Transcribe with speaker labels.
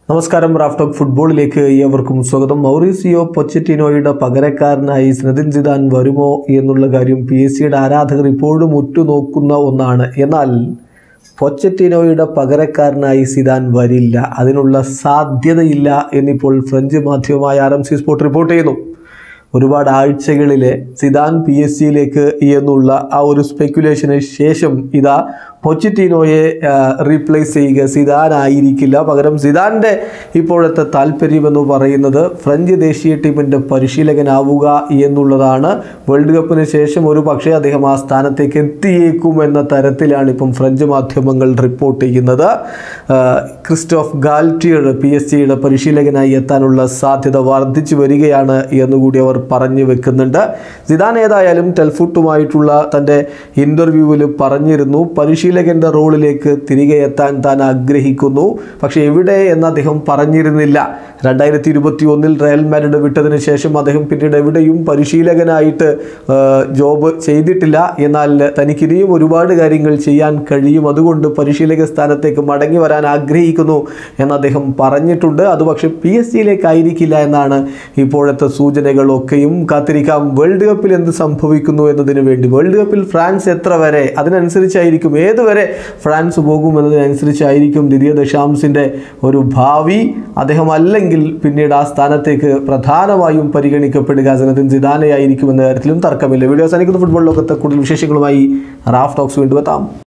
Speaker 1: നമസ്കാരം റാഫ്റ്റോക്ക് ഫുട്ബോളിലേക്ക് ഏവർക്കും സ്വാഗതം മൗറീസിയോ പൊച്ചറ്റിനോയുടെ പകരക്കാരനായി സ്നദിൻ സിദാൻ വരുമോ എന്നുള്ള കാര്യം പി എസ് സിയുടെ ആരാധകർ ഇപ്പോഴും ഉറ്റുനോക്കുന്ന ഒന്നാണ് എന്നാൽ പൊച്ചറ്റിനോയുടെ പകരക്കാരനായി സിദാൻ വരില്ല അതിനുള്ള സാധ്യതയില്ല എന്നിപ്പോൾ ഫ്രഞ്ച് മാധ്യമമായ R M C sport report ചെയ്യുന്നു ഒരുപാട് ആഴ്ചകളിലെ സിദാൻ പി എസ് സിയിലേക്ക് എന്നുള്ള ആ ഒരു സ്പെക്കുലേഷന് ശേഷം ഇതാ പൊച്ചിറ്റീനോയെ റീപ്ലേസ് ചെയ്യുക സിദാൻ ആയിരിക്കില്ല പകരം സിദാൻ്റെ ഇപ്പോഴത്തെ താല്പര്യമെന്ന് പറയുന്നത് ഫ്രഞ്ച് ദേശീയ ടീമിൻ്റെ പരിശീലകനാവുക എന്നുള്ളതാണ് വേൾഡ് കപ്പിന് ശേഷം ഒരു പക്ഷേ അദ്ദേഹം ആ സ്ഥാനത്തേക്ക് എത്തിയേക്കും എന്ന തരത്തിലാണ് ഇപ്പം ഫ്രഞ്ച് മാധ്യമങ്ങൾ റിപ്പോർട്ട് ചെയ്യുന്നത് ആ, ക്രിസ്റ്റോഫ് ഗാൽറ്റിയർ പി എസ് സിയുടെ പരിശീലകനായി എത്താനുള്ള സാധ്യത വർദ്ധിച്ചു വരികയാണ് എന്നുകൂടി അവർ പറഞ്ഞു വെക്കുന്നുണ്ട് സിദാൻ ഏതായാലും ടെൽഫുട്ടുമായിട്ടുള്ള തൻ്റെ ഇൻ്റർവ്യൂവിൽ പറഞ്ഞിരുന്നു പരിശീലകൻ്റെ റോളിലേക്ക് തിരികെ എത്താൻ താൻ ആഗ്രഹിക്കുന്നു പക്ഷേ എവിടെ എന്ന് അദ്ദേഹം പറഞ്ഞിരുന്നില്ല രണ്ടായിരത്തി ഇരുപത്തി ഒന്നിൽ റയൽ മാഡ്രിഡ് വിട്ടതിന് ശേഷം അദ്ദേഹം പിന്നീട് എവിടെയും പരിശീലകനായിട്ട് ആ, ജോബ് ചെയ്തിട്ടില്ല എന്നാൽ തനിക്കിനിയും ഒരുപാട് കാര്യങ്ങൾ ചെയ്യാൻ കഴിയും അതുകൊണ്ട് പരിശീലക സ്ഥാനത്തേക്ക് മടങ്ങി വരാൻ ആഗ്രഹിക്കുന്നു എന്ന് അദ്ദേഹം പറഞ്ഞിട്ടുണ്ട് അത് പക്ഷേ പി എസ് സിയിലേക്കായിരിക്കില്ല എന്നാണ് ഇപ്പോഴത്തെ സൂചനകളൊക്കെയും കാത്തിരിക്കാം വേൾഡ് കപ്പിൽ എന്ത് സംഭവിക്കുന്നു എന്നതിന് വേണ്ടി വേൾഡ് കപ്പിൽ ഫ്രാൻസ് എത്ര വരെ അതിനനുസരിച്ചായിരിക്കും ഏതുവരെ ഫ്രാൻസ് പോകും എന്നതിനനുസരിച്ചായിരിക്കും ദിദിയ ദശാംസിൻ്റെ ഒരു ഭാവി അദ്ദേഹം അല്ലെങ്കിൽ പിന്നീട് ആ സ്ഥാനത്തേക്ക് പ്രധാനമായും പരിഗണിക്കപ്പെടുക സനദിൻ സിദാനയായിരിക്കും എന്ന കാര്യത്തിലും തർക്കമില്ല വീഡിയോ അവസാനിക്കുന്ന ഫുട്ബോൾ ലോകത്തെ കൂടുതൽ വിശേഷങ്ങളുമായി റാഫ് ടോക്സ് വീണ്ടും എത്താം